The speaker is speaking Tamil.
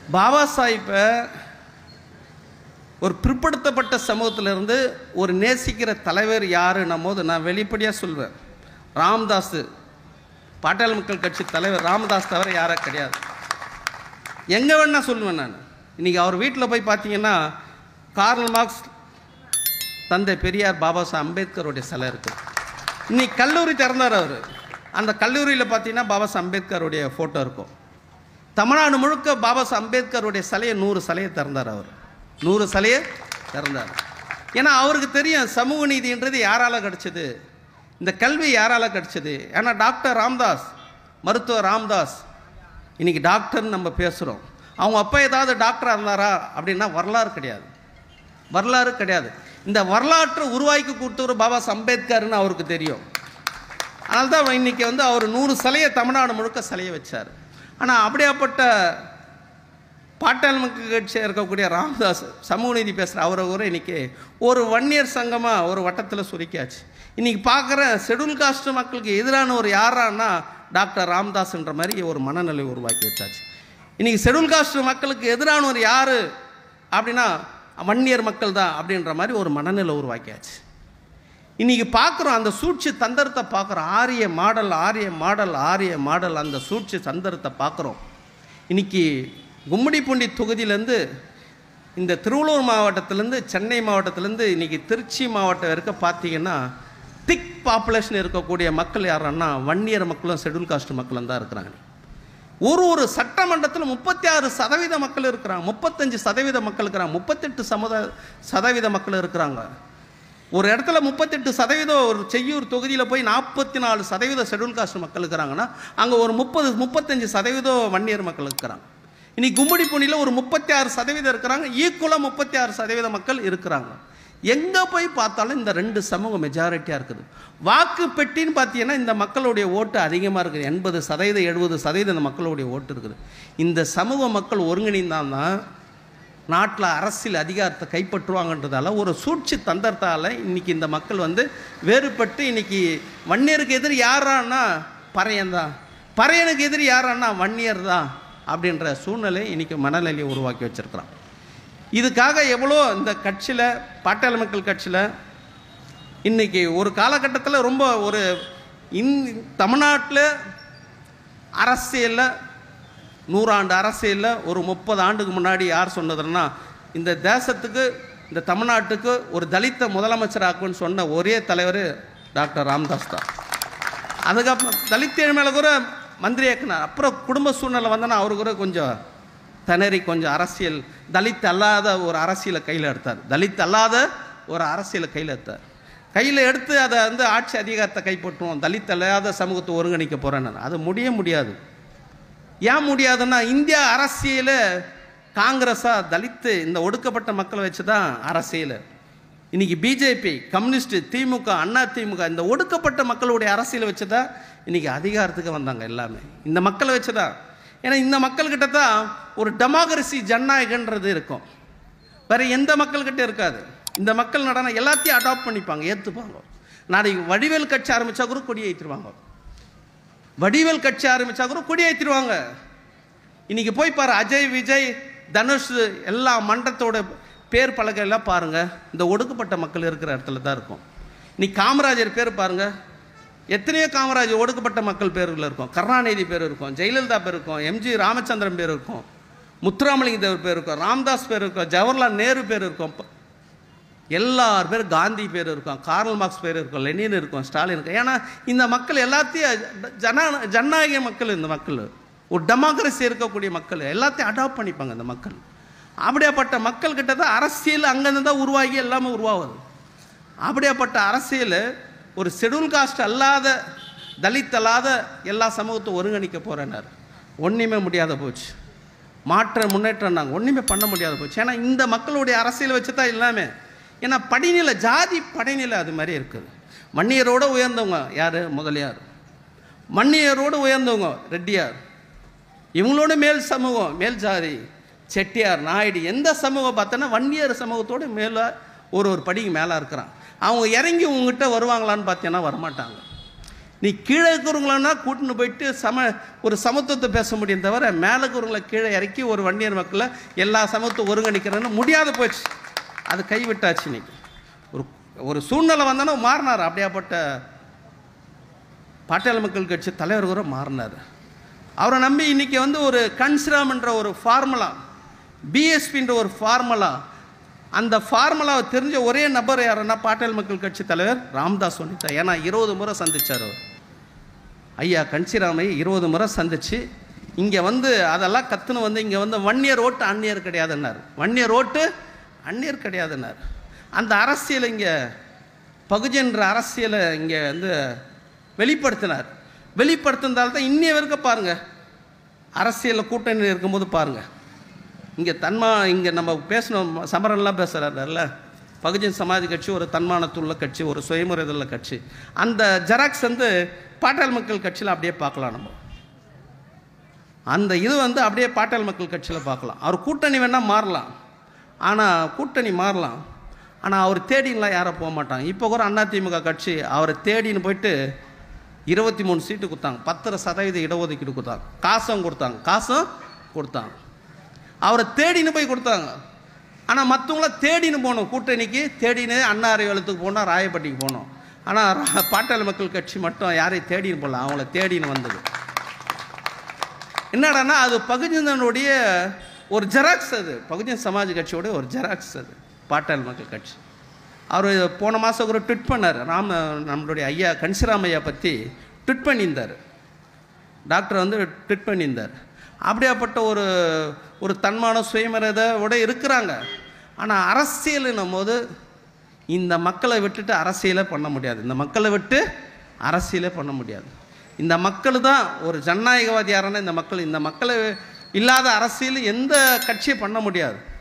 பாபா சாஹிப்பை ஒரு பிற்படுத்தப்பட்ட சமூகத்திலிருந்து ஒரு நேசிக்கிற தலைவர் யாருன்னும் போது நான் வெளிப்படையாக சொல்வேன் ராம்தாஸ் பாட்டாளி மக்கள் கட்சி தலைவர் ராமதாஸ் தவிர யாரும் கிடையாது எங்கே வேணா சொல்லுவேன் நான் இன்றைக்கி அவர் வீட்டில் போய் பார்த்தீங்கன்னா கார்ல் மார்க்ஸ் தந்தை பெரியார் பாபா சாஹ் அம்பேத்கருடைய சிலை இருக்குது இன்னைக்கு கல்லூரி திறந்தார் அவர் அந்த கல்லூரியில் பார்த்தீங்கன்னா பாபா சாஹ் அம்பேத்கருடைய ஃபோட்டோ இருக்கும் தமிழ்நாடு முழுக்க பாபா சாஹ் அம்பேத்கருடைய சிலையை நூறு சிலையை திறந்தார் அவர் நூறு சிலையை திறந்தார் ஏன்னா அவருக்கு தெரியும் சமூக நீதின்றது யாரால கிடைச்சது இந்த கல்வி யாரால கிடைச்சது ஏன்னா டாக்டர் ராம்தாஸ் மருத்துவர் ராம்தாஸ் இன்னைக்கு டாக்டர்னு நம்ம பேசுகிறோம் அவங்க அப்பா ஏதாவது டாக்டராக இருந்தாரா அப்படின்னா வரலாறு கிடையாது வரலாறு கிடையாது இந்த வரலாற்றை உருவாக்கி கொடுத்தவர் பாபா சாஹ் அம்பேத்கர்னு அவருக்கு தெரியும் அதனால தான் இன்னைக்கு வந்து அவர் நூறு சிலையை தமிழ்நாடு முழுக்க சிலையை வச்சார் ஆனால் அப்படியாப்பட்ட பாட்டாளி மக்கள் கட்சியாக இருக்கக்கூடிய ராமதாஸ் சமூக நீதி பேசுகிற அவரை கூட இன்னைக்கு ஒரு வன்னியர் சங்கமாக ஒரு வட்டத்தில் சுருக்கியாச்சு இன்னைக்கு பார்க்குற ஷெட்யூல் காஸ்ட் மக்களுக்கு எதிரான ஒரு யாரான்னா டாக்டர் ராமதாஸ்ன்ற மாதிரி ஒரு மனநிலை உருவாக்கி வச்சாச்சு இன்னைக்கு ஷெட்யூல் காஸ்ட் மக்களுக்கு எதிரான ஒரு யார் அப்படின்னா வன்னியர் மக்கள் தான் அப்படின்ற மாதிரி ஒரு மனநிலை உருவாக்கியாச்சு இன்னைக்கு பார்க்குறோம் அந்த சூழ்ச்சி தந்திரத்தை பார்க்குறோம் ஆரிய மாடல் ஆரிய மாடல் ஆரிய மாடல் அந்த சூழ்ச்சி தந்திரத்தை பார்க்குறோம் இன்னைக்கு கும்மிடிப்பூண்டி தொகுதியிலேருந்து இந்த திருவள்ளூர் மாவட்டத்திலேருந்து சென்னை மாவட்டத்திலேருந்து இன்னைக்கு திருச்சி மாவட்டம் வரைக்கும் பார்த்தீங்கன்னா திக் பாப்புலேஷன் இருக்கக்கூடிய மக்கள் யாருன்னா வன்னியர் மக்களும் ஷெட்யூல் காஸ்ட் மக்களும் தான் இருக்கிறாங்க ஒரு ஒரு சட்டமன்றத்தில் முப்பத்தி ஆறு சதவீத மக்கள் இருக்கிறாங்க முப்பத்தஞ்சு சதவீத மக்கள் இருக்கிறாங்க முப்பத்தெட்டு சமுத சதவீத மக்கள் இருக்கிறாங்க ஒரு இடத்துல முப்பத்தெட்டு சதவீதம் ஒரு செய்யூர் தொகுதியில் போய் நாற்பத்தி நாலு சதவீத ஷெட்யூல் காஸ்ட் மக்கள் இருக்கிறாங்கன்னா அங்கே ஒரு முப்பது முப்பத்தஞ்சு சதவீதம் வன்னியர் மக்கள் இருக்கிறாங்க இன்னைக்கு கும்மிடிப்பூண்டியில் ஒரு முப்பத்தி ஆறு சதவீதம் இருக்கிறாங்க ஈக்குவலாக முப்பத்தி ஆறு சதவீத மக்கள் இருக்கிறாங்க எங்கே போய் பார்த்தாலும் இந்த ரெண்டு சமூகம் மெஜாரிட்டியாக இருக்குது வாக்கு பெட்டின்னு பார்த்தீங்கன்னா இந்த மக்களுடைய ஓட்டு அதிகமாக இருக்குது எண்பது சதவீதம் எழுபது சதவீதம் இந்த மக்களுடைய ஓட்டு இருக்குது இந்த சமூக மக்கள் ஒருங்கிணைந்தான் தான் நாட்டில் அரசியல் அதிகாரத்தை கைப்பற்றுவாங்கன்றதால ஒரு சூழ்ச்சி தந்தரத்தால் இன்னைக்கு இந்த மக்கள் வந்து வேறுபட்டு இன்னைக்கு வன்னியருக்கு எதிரி யாரான்னா பறையன் தான் பறையனுக்கு எதிரி யாரான்னா வன்னியர் தான் அப்படின்ற சூழ்நிலை இன்னைக்கு மனநிலையை உருவாக்கி வச்சிருக்கிறான் இதுக்காக எவ்வளோ இந்த கட்சியில் பாட்டாளி மக்கள் கட்சியில் இன்னைக்கு ஒரு காலகட்டத்தில் ரொம்ப ஒரு இந் தமிழ்நாட்டில் அரசியலில் நூறாண்டு அரசியலில் ஒரு முப்பது ஆண்டுக்கு முன்னாடி யார் சொன்னதுன்னா இந்த தேசத்துக்கு இந்த தமிழ்நாட்டுக்கு ஒரு தலித்த முதலமைச்சராக்குன்னு சொன்ன ஒரே தலைவர் டாக்டர் ராம்தாஸ் தான் அதுக்கப்புறம் தலித் மேலே கூட மந்திரி ஆக்கினார் அப்புறம் குடும்ப சூழ்நிலை வந்தோன்னா அவரு கூட கொஞ்சம் திணறி கொஞ்சம் அரசியல் தலித் அல்லாத ஒரு அரசியலை கையில் எடுத்தார் தலித் அல்லாத ஒரு அரசியலை கையில் எடுத்தார் கையில் எடுத்து அதை வந்து ஆட்சி அதிகாரத்தை கைப்பற்றுவோம் தலித் அல்லாத சமூகத்தை ஒருங்கிணைக்க போகிறேன்னு அது முடிய முடியாது ஏன் முடியாதுன்னா இந்தியா அரசியல காங்கிரஸா தலித்து இந்த ஒடுக்கப்பட்ட மக்களை வச்சு தான் அரசியல் இன்னைக்கு பிஜேபி கம்யூனிஸ்ட் திமுக அண்ணா திமுக இந்த ஒடுக்கப்பட்ட மக்களுடைய அரசியலை வச்சு தான் இன்னைக்கு அதிகாரத்துக்கு வந்தாங்க எல்லாமே இந்த மக்களை வச்சு தான் ஏன்னா இந்த மக்கள்கிட்ட தான் ஒரு டெமோக்ரஸி ஜனநாயகன்றது இருக்கும் வேற எந்த மக்கள்கிட்ட இருக்காது இந்த மக்கள் நடன எல்லாத்தையும் அடாப்ட் பண்ணிப்பாங்க ஏற்றுப்பாங்க நாளைக்கு வடிவேல் கட்சி ஆரம்பிச்சா கூட கொடி ஏற்றிடுவாங்க வடிவேல் கட்சி ஆரம்பிச்சா கூட கொடி ஏற்றிடுவாங்க இன்னைக்கு போய் பாரு அஜய் விஜய் தனுஷ் எல்லா மன்றத்தோட பேர் பலகையெல்லாம் பாருங்க இந்த ஒடுக்கப்பட்ட மக்கள் இருக்கிற இடத்துல தான் இருக்கும் இன்னைக்கு காமராஜர் பேர் பாருங்க எத்தனையோ காமராஜர் ஒடுக்கப்பட்ட மக்கள் பேர்கள் இருக்கும் கருணாநிதி பேர் இருக்கும் ஜெயலலிதா பேர் இருக்கும் எம்ஜி ராமச்சந்திரன் பேர் இருக்கும் முத்துராமலிங்க தேவர் பேர் இருக்கும் ராம்தாஸ் பேர் இருக்கும் ஜவஹர்லால் நேரு பேர் இருக்கும் எல்லார் பேர் காந்தி பேர் இருக்கும் கார்ல் மார்க்ஸ் பேர் இருக்கும் லெனின் இருக்கும் ஸ்டாலின் இருக்கும் ஏன்னா இந்த மக்கள் எல்லாத்தையும் ஜன ஜனநாயக மக்கள் இந்த மக்கள் ஒரு டெமோக்ரஸி இருக்கக்கூடிய மக்கள் எல்லாத்தையும் அடாப்ட் பண்ணிப்பாங்க இந்த மக்கள் அப்படியாப்பட்ட மக்கள்கிட்ட தான் அரசியல் அங்கேருந்து தான் உருவாகி எல்லாமே உருவாகுது அப்படியாப்பட்ட அரசியல் ஒரு ஷெட்யூல் காஸ்ட் அல்லாத தலித் அல்லாத எல்லா சமூகத்தை ஒருங்கிணைக்க போகிறேன்னார் ஒன்றுமே முடியாத போச்சு மாற்ற முன்னேற்றம் நாங்கள் ஒன்றுமே பண்ண முடியாத போச்சு ஏன்னா இந்த மக்களுடைய அரசியல் வச்சு தான் எல்லாமே ஏன்னா படிநிலை ஜாதி படிநிலை அது மாதிரி இருக்குது மன்னியரோடு உயர்ந்தவங்க யார் முதலியார் மன்னியரோடு உயர்ந்தவங்க ரெட்டியார் இவங்களோட மேல் சமூகம் மேல் ஜாதி செட்டியார் நாயுடு எந்த சமூகம் பார்த்தோன்னா வன்னியர் சமூகத்தோட மேலே ஒரு ஒரு படிக்கு மேலே இருக்கிறான் அவங்க இறங்கி உங்ககிட்ட வருவாங்களான்னு பார்த்தீங்கன்னா வரமாட்டாங்க நீ கீழே இருக்கிறவங்களா கூட்டின்னு போயிட்டு சம ஒரு சமத்துவத்தை பேச முடியும் தவிர மேலே இருக்கிறவங்கள கீழே இறக்கி ஒரு வன்னியர் மக்களை எல்லா சமத்துவம் ஒருங்கிணைக்கிறேன்னு முடியாத போயிடுச்சு அது கைவிட்டாச்சு இன்னைக்கு ஒரு ஒரு சூழ்நிலை வந்தானே மாறினார் அப்படியாப்பட்ட பாட்டாளி மக்கள் கட்சி தலைவர் கூட மாறினார் அவரை நம்பி இன்னைக்கு வந்து ஒரு கன்சிராம்ன்ற ஒரு ஃபார்முலா பிஎஸ்பின்ற ஒரு ஃபார்முலா அந்த ஃபார்முலாவை தெரிஞ்ச ஒரே நபர் யாருன்னா பாட்டாளி மக்கள் கட்சி தலைவர் ராம்தாஸ் வனிதா ஏன்னா இருபது முறை சந்திச்சார் அவர் ஐயா கன்சிராமை இருபது முறை சந்திச்சு இங்கே வந்து அதெல்லாம் கற்றுன்னு வந்து இங்கே வந்து வன்னியர் ஓட்டு அந்நியர் கிடையாதுன்னார் வன்னியர் ஓட்டு அந்நியர் கிடையாதுன்னார் அந்த அரசியல் இங்கே பகுஜன்ற அரசியலை இங்கே வந்து வெளிப்படுத்தினார் வெளிப்படுத்தினால தான் இன்னைய வரைக்கும் பாருங்கள் அரசியலில் கூட்டணி இருக்கும்போது பாருங்கள் இங்கே தன்மா இங்கே நம்ம பேசணும் சமரன்லாம் பேசுகிறாருல்ல பகுஜன் சமாஜ் கட்சி ஒரு தன்மானத்துள்ள கட்சி ஒரு சுயமுறைதுள்ள கட்சி அந்த ஜெராக்ஸ் வந்து பாட்டாளி மக்கள் கட்சியில் அப்படியே பார்க்கலாம் நம்ம அந்த இது வந்து அப்படியே பாட்டாளி மக்கள் கட்சியில் பார்க்கலாம் அவர் கூட்டணி வேணால் மாறலாம் ஆனால் கூட்டணி மாறலாம் ஆனால் அவர் தேடின்லாம் யாரும் போக மாட்டாங்க இப்போ கூட அதிமுக கட்சி அவரை தேடின்னு போயிட்டு இருபத்தி மூணு சீட்டு கொடுத்தாங்க பத்தரை சதவீத இடஒதுக்கீடு கொடுத்தாங்க காசும் கொடுத்தாங்க காசும் கொடுத்தாங்க அவரை தேடின்னு போய் கொடுத்தாங்க ஆனால் மற்றவங்கள தேடின்னு போகணும் கூட்டணிக்கு தேடின்னு அண்ணா அறிவாலயத்துக்கு போனோம் ராயப்பட்டிக்கு போனோம் ஆனால் பாட்டாளி மக்கள் கட்சி மட்டும் யாரையும் தேடின்னு போகல அவங்கள தேடின்னு வந்தது என்னடான்னா அது பகுஜனுடைய ஒரு ஜெராக்ஸ் அது பகுஜன் சமாஜ் கட்சியோட ஒரு ஜெராக்ஸ் அது பாட்டாளி மக்கள் கட்சி அவர் போன மாதம் கூட ட்விட் பண்ணார் ராம நம்மளுடைய ஐயா கன்சிராமையா பற்றி ட்விட் பண்ணியிருந்தார் டாக்டர் வந்து ட்விட் பண்ணியிருந்தார் அப்படியாப்பட்ட ஒரு ஒரு தன்மான சுயமரியாதையோட இருக்கிறாங்க ஆனால் அரசியல்னும் போது இந்த மக்களை விட்டுட்டு அரசியலே பண்ண முடியாது இந்த மக்களை விட்டு அரசியலே பண்ண முடியாது இந்த மக்கள் தான் ஒரு ஜனநாயகவாதி யாருன்னா இந்த மக்கள் இந்த மக்களை இல்லாத அரசியல் எந்த கட்சியும் பண்ண முடியாது